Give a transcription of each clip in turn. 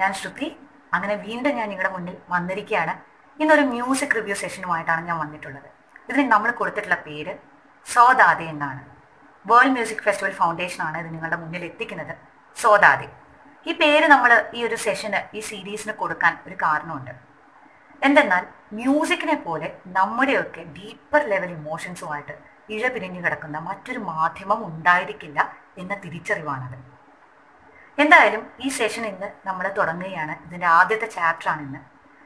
ഞാൻ ശ്രുതി അങ്ങനെ വീണ്ടും ഞാൻ നിങ്ങളുടെ മുന്നിൽ വന്നിരിക്കുകയാണ് ഇന്നൊരു മ്യൂസിക് റിവ്യൂ സെഷനുമായിട്ടാണ് ഞാൻ വന്നിട്ടുള്ളത് ഇതിന് നമ്മൾ കൊടുത്തിട്ടുള്ള പേര് സോദാദെ എന്നാണ് വേൾഡ് മ്യൂസിക് ഫെസ്റ്റിവൽ ഫൗണ്ടേഷൻ ആണ് ഇത് നിങ്ങളുടെ മുന്നിൽ എത്തിക്കുന്നത് സോദാദെ ഈ പേര് നമ്മൾ ഈ ഒരു സെഷന് ഈ സീരീസിന് കൊടുക്കാൻ ഒരു കാരണമുണ്ട് എന്തെന്നാൽ മ്യൂസിക്കിനെ പോലെ നമ്മുടെയൊക്കെ ഡീപ്പർ ലെവൽ ഇമോഷൻസുമായിട്ട് ഇഴപിരിഞ്ഞു കിടക്കുന്ന മറ്റൊരു മാധ്യമം ഉണ്ടായിരിക്കില്ല എന്ന തിരിച്ചറിവാണത് എന്തായാലും ഈ സെഷൻ ഇന്ന് നമ്മൾ തുടങ്ങുകയാണ് ഇതിന്റെ ആദ്യത്തെ ചാപ്റ്ററാണ് ഇന്ന്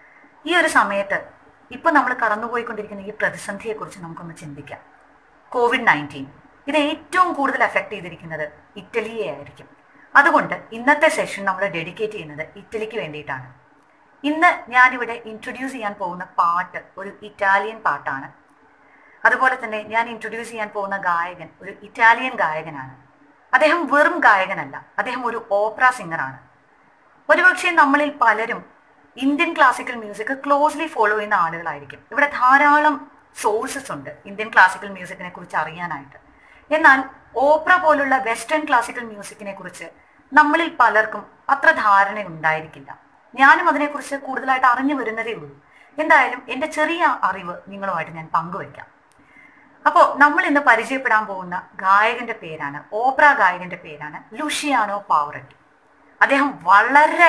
ഈ ഒരു സമയത്ത് ഇപ്പൊ നമ്മൾ കടന്നുപോയിക്കൊണ്ടിരിക്കുന്ന ഈ പ്രതിസന്ധിയെക്കുറിച്ച് നമുക്കൊന്ന് ചിന്തിക്കാം കോവിഡ് നയൻറ്റീൻ ഇത് ഏറ്റവും കൂടുതൽ എഫക്ട് ചെയ്തിരിക്കുന്നത് ഇറ്റലിയെ ആയിരിക്കും അതുകൊണ്ട് ഇന്നത്തെ സെഷൻ നമ്മൾ ഡെഡിക്കേറ്റ് ചെയ്യുന്നത് ഇറ്റലിക്ക് വേണ്ടിയിട്ടാണ് ഇന്ന് ഞാനിവിടെ ഇൻട്രൊഡ്യൂസ് ചെയ്യാൻ പോകുന്ന പാട്ട് ഒരു ഇറ്റാലിയൻ പാട്ടാണ് അതുപോലെ തന്നെ ഞാൻ ഇൻട്രൊഡ്യൂസ് ചെയ്യാൻ പോകുന്ന ഗായകൻ ഒരു ഇറ്റാലിയൻ ഗായകനാണ് അദ്ദേഹം വെറും ഗായകനല്ല അദ്ദേഹം ഒരു ഓപ്പറ സിംഗറാണ് ഒരുപക്ഷെ നമ്മളിൽ പലരും Indian classical music closely follow ചെയ്യുന്ന ആളുകളായിരിക്കും ഇവിടെ ധാരാളം സോഴ്സസ് ഉണ്ട് ഇന്ത്യൻ ക്ലാസിക്കൽ മ്യൂസിക്കിനെ കുറിച്ച് അറിയാനായിട്ട് എന്നാൽ ഓപ്ര പോലുള്ള വെസ്റ്റേൺ ക്ലാസിക്കൽ മ്യൂസിക്കിനെ കുറിച്ച് നമ്മളിൽ പലർക്കും അത്ര ധാരണ ഉണ്ടായിരിക്കില്ല ഞാനും അതിനെക്കുറിച്ച് കൂടുതലായിട്ട് അറിഞ്ഞു വരുന്നതേ ഉള്ളൂ എന്തായാലും എൻ്റെ ചെറിയ അറിവ് നിങ്ങളുമായിട്ട് ഞാൻ പങ്കുവയ്ക്കാം അപ്പോൾ നമ്മൾ ഇന്ന് പരിചയപ്പെടാൻ പോകുന്ന ഗായകന്റെ പേരാണ് ഓപ്ര ഗായകന്റെ പേരാണ് ലുഷിയാനോ പാവറട്ടി അദ്ദേഹം വളരെ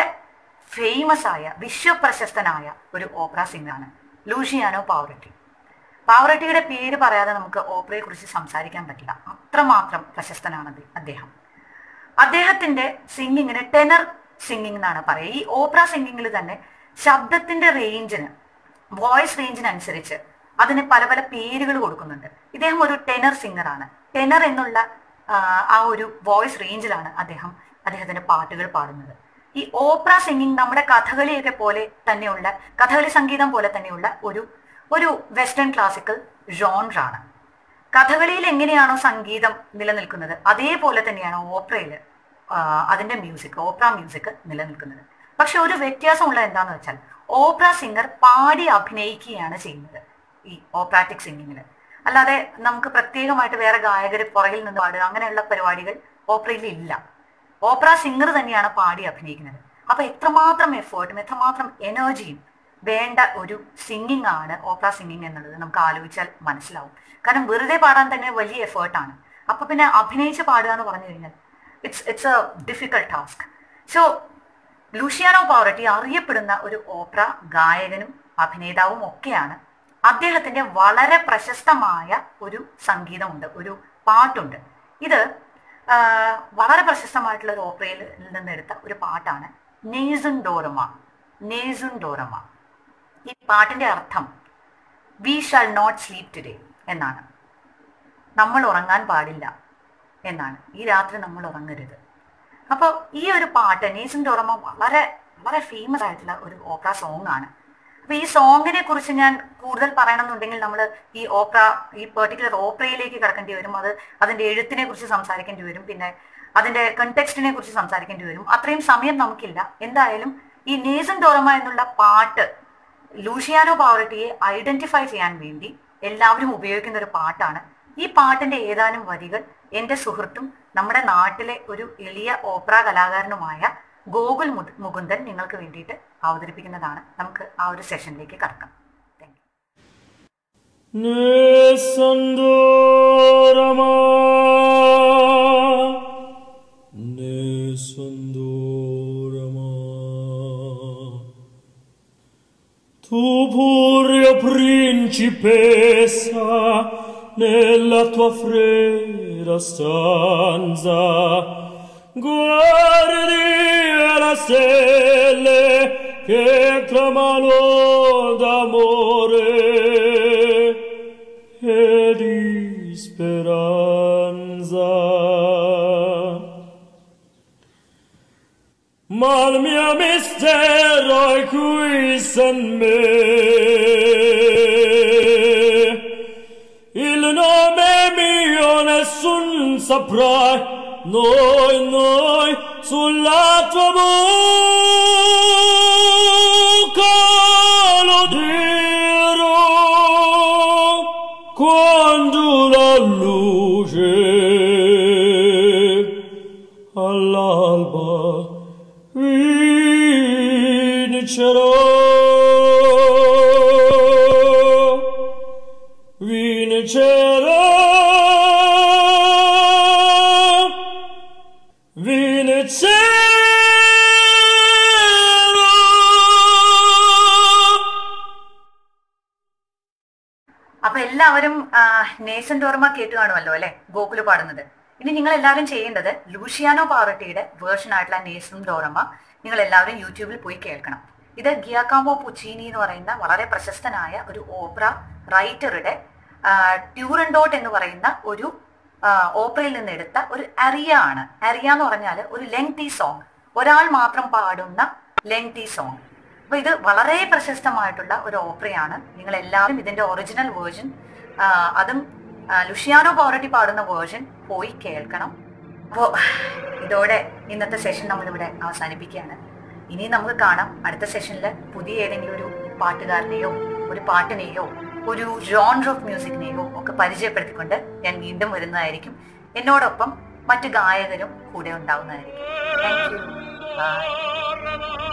ഫേമസ് ആയ വിശ്വപ്രശസ്തനായ ഒരു ഓപ്ര സിംഗറാണ് ലൂഷിയാനോ പാവറട്ടി പാവറട്ടിയുടെ പേര് പറയാതെ നമുക്ക് ഓപ്പറയെ കുറിച്ച് സംസാരിക്കാൻ പറ്റില്ല അത്രമാത്രം പ്രശസ്തനാണ് അത് അദ്ദേഹം അദ്ദേഹത്തിന്റെ സിംഗിങ്ങിന് ടെനർ സിംഗിങ് എന്നാണ് പറയുക ഈ ഓപ്ര സിംഗിങ്ങിൽ തന്നെ ശബ്ദത്തിന്റെ റേഞ്ചിന് വോയിസ് റേഞ്ചിനനുസരിച്ച് അതിന് പല പല പേരുകൾ കൊടുക്കുന്നുണ്ട് ഇദ്ദേഹം ഒരു ടെനർ സിംഗറാണ് ടെനർ എന്നുള്ള ആ, ആ ഒരു വോയിസ് റേഞ്ചിലാണ് അദ്ദേഹം അദ്ദേഹത്തിന്റെ പാട്ടുകൾ പാടുന്നത് ഈ ഓപ്ര സിംഗിങ് നമ്മുടെ കഥകളിയൊക്കെ പോലെ തന്നെയുള്ള കഥകളി സംഗീതം പോലെ തന്നെയുള്ള ഒരു ഒരു വെസ്റ്റേൺ ക്ലാസിക്കൽ ജോൺറാണ് കഥകളിയിൽ എങ്ങനെയാണോ സംഗീതം നിലനിൽക്കുന്നത് അതേപോലെ തന്നെയാണ് ഓപ്പറയിൽ അതിന്റെ മ്യൂസിക് ഓപ്ര മ്യൂസിക് നിലനിൽക്കുന്നത് പക്ഷെ ഒരു വ്യത്യാസമുള്ള എന്താന്ന് വെച്ചാൽ ഓപ്ര സിംഗർ പാടി അഭിനയിക്കുകയാണ് ചെയ്യുന്നത് ഈ ഓപ്രാറ്റിക് സിംഗിങ്ങിൽ അല്ലാതെ നമുക്ക് പ്രത്യേകമായിട്ട് വേറെ ഗായകർ പുറകിൽ നിന്ന് പാടുക അങ്ങനെയുള്ള പരിപാടികൾ ഓപ്പറയിൽ ഇല്ല ഓപ്ര സിംഗർ തന്നെയാണ് പാടി അഭിനയിക്കുന്നത് അപ്പൊ എത്രമാത്രം എഫേർട്ടും എത്രമാത്രം എനർജിയും വേണ്ട ഒരു സിംഗിങ് ആണ് ഓപ്ര സിംഗിങ് എന്നുള്ളത് നമുക്ക് ആലോചിച്ചാൽ മനസ്സിലാവും കാരണം വെറുതെ പാടാൻ തന്നെ വലിയ എഫേർട്ടാണ് അപ്പൊ പിന്നെ അഭിനയിച്ച് പാടുക എന്ന് പറഞ്ഞു കഴിഞ്ഞാൽ it's it's a difficult task so Luciano Pavarotti അറിയപ്പെടുന്ന ഒരു ഓപ്ര ഗായകനും അഭിനേതാവും ഒക്കെയാണ് അദ്ദേഹത്തിന്റെ വളരെ പ്രശസ്തമായ ഒരു സംഗീതമുണ്ട് ഒരു പാട്ടുണ്ട് ഇത് ആ, വളരെ പ്രശസ്തമായിട്ടുള്ള ഒരു ഓപ്പറയിൽ നിന്നെടുത്ത ഒരു പാട്ടാണ് നെയ്സുൻ ഡോറമ നെയ്സുൻ ഡോറമ ഈ പാട്ടിന്റെ അർത്ഥം we shall not sleep today എന്നാണ് നമ്മൾ ഉറങ്ങാൻ പാടില്ല എന്നാണ് ഈ രാത്രി നമ്മൾ ഉറങ്ങരുത് അപ്പോൾ ഈ ഒരു പാട്ട് നേസൻ ഡോറമ വളരെ വളരെ ഫേമസ് ആയിട്ടുള്ള ഒരു ഓപ്ര സോങ് ആണ് അപ്പൊ ഈ സോങ്ങിനെ കുറിച്ച് ഞാൻ കൂടുതൽ പറയണമെന്നുണ്ടെങ്കിൽ നമ്മൾ ഈ ഓപ്ര ഈ പെർട്ടിക്കുലർ ഓപ്രയിലേക്ക് കിടക്കേണ്ടി വരും അത് അതിന്റെ എഴുത്തിനെ കുറിച്ച് സംസാരിക്കേണ്ടി വരും പിന്നെ അതിന്റെ കണ്ടെക്സ്റ്റിനെ കുറിച്ച് സംസാരിക്കേണ്ടി വരും അത്രയും സമയം നമുക്കില്ല എന്തായാലും ഈ നേസൻ ഡോറമ എന്നുള്ള പാട്ട് ലൂഷിയാനോ പവറട്ടിയെ ഐഡന്റിഫൈ ചെയ്യാൻ വേണ്ടി എല്ലാവരും ഉപയോഗിക്കുന്ന ഒരു പാട്ടാണ് ഈ പാട്ടിന്റെ ഏതാനും വരികൾ എന്റെ സുഹൃത്തും നമ്മുടെ നാട്ടിലെ ഒരു എളിയ ഓപ്ര കലാകാരനുമായ ഗോകുൽ മുത്- മുകുന്ദൻ നിങ്ങൾക്ക് വേണ്ടിയിട്ട് അവതരിപ്പിക്കുന്നതാണ് നമുക്ക് ആ ഒരു സെഷനിലേക്ക് കടക്കാം thank you Nesandorama Nesandorama Tu pure principessa nella tua fredda stanza guardi le stelle che clamano d'amore e di speranza. Ma il mio mistero è qui in me. Il nome mio nessun saprà, noi, noi, sulla tua bocca lo dirò quando la luce all'alba vincerò, vincerò, vincerò. അപ്പൊ എല്ലാവരും ആ, നേസൻ ഡോർമ കേട്ട് കാണുമല്ലോ അല്ലെ ഗോകുല് പാടുന്നത് ഇനി നിങ്ങൾ എല്ലാവരും ചെയ്യേണ്ടത് ലൂഷിയാനോ പാവട്ടിയുടെ വേർഷൻ ആയിട്ടുള്ള നേസൻ ഡോറമ നിങ്ങൾ എല്ലാവരും യൂട്യൂബിൽ പോയി കേൾക്കണം ഇത് ഗിയാക്കാമോ പുച്ചീനി എന്ന് പറയുന്ന വളരെ പ്രശസ്തനായ ഒരു ഓപ്ര റൈറ്ററുടെ ട്യൂറൻഡോട്ട് എന്ന് പറയുന്ന ഒരു ആ, ഓപ്പറയിൽ നിന്ന് എടുത്ത ഒരു അരിയ ആണ് അരിയ എന്ന് പറഞ്ഞാൽ ഒരു ലെങ്തി സോങ് ഒരാൾ മാത്രം പാടുന്ന ലെങ്തി സോങ് അപ്പൊ ഇത് വളരെ പ്രശസ്തമായിട്ടുള്ള ഒരു ഓപ്പറയാണ് നിങ്ങൾ എല്ലാവരും ഇതിന്റെ ഒറിജിനൽ വേർഷൻ അതും ആ, ലുഷിയാനോ പൗരട്ടി പാടുന്ന വേർഷൻ പോയി കേൾക്കണം അപ്പോൾ ഇതോടെ ഇന്നത്തെ സെഷൻ നമ്മളിവിടെ അവസാനിപ്പിക്കുകയാണ് ഇനി നമുക്ക് കാണാം അടുത്ത സെഷനിൽ പുതിയ ഏതെങ്കിലും ഒരു പാട്ടുകാരനെയോ ഒരു പാട്ടിനെയോ ഒരു ജോൺർ ഓഫ് മ്യൂസിക്കിനെയോ ഒക്കെ പരിചയപ്പെടുത്തിക്കൊണ്ട് ഞാൻ വീണ്ടും വരുന്നതായിരിക്കും എന്നോടൊപ്പം മറ്റു ഗായകരും കൂടെ ഉണ്ടാവുന്നതായിരിക്കും താങ്ക് യു ബൈ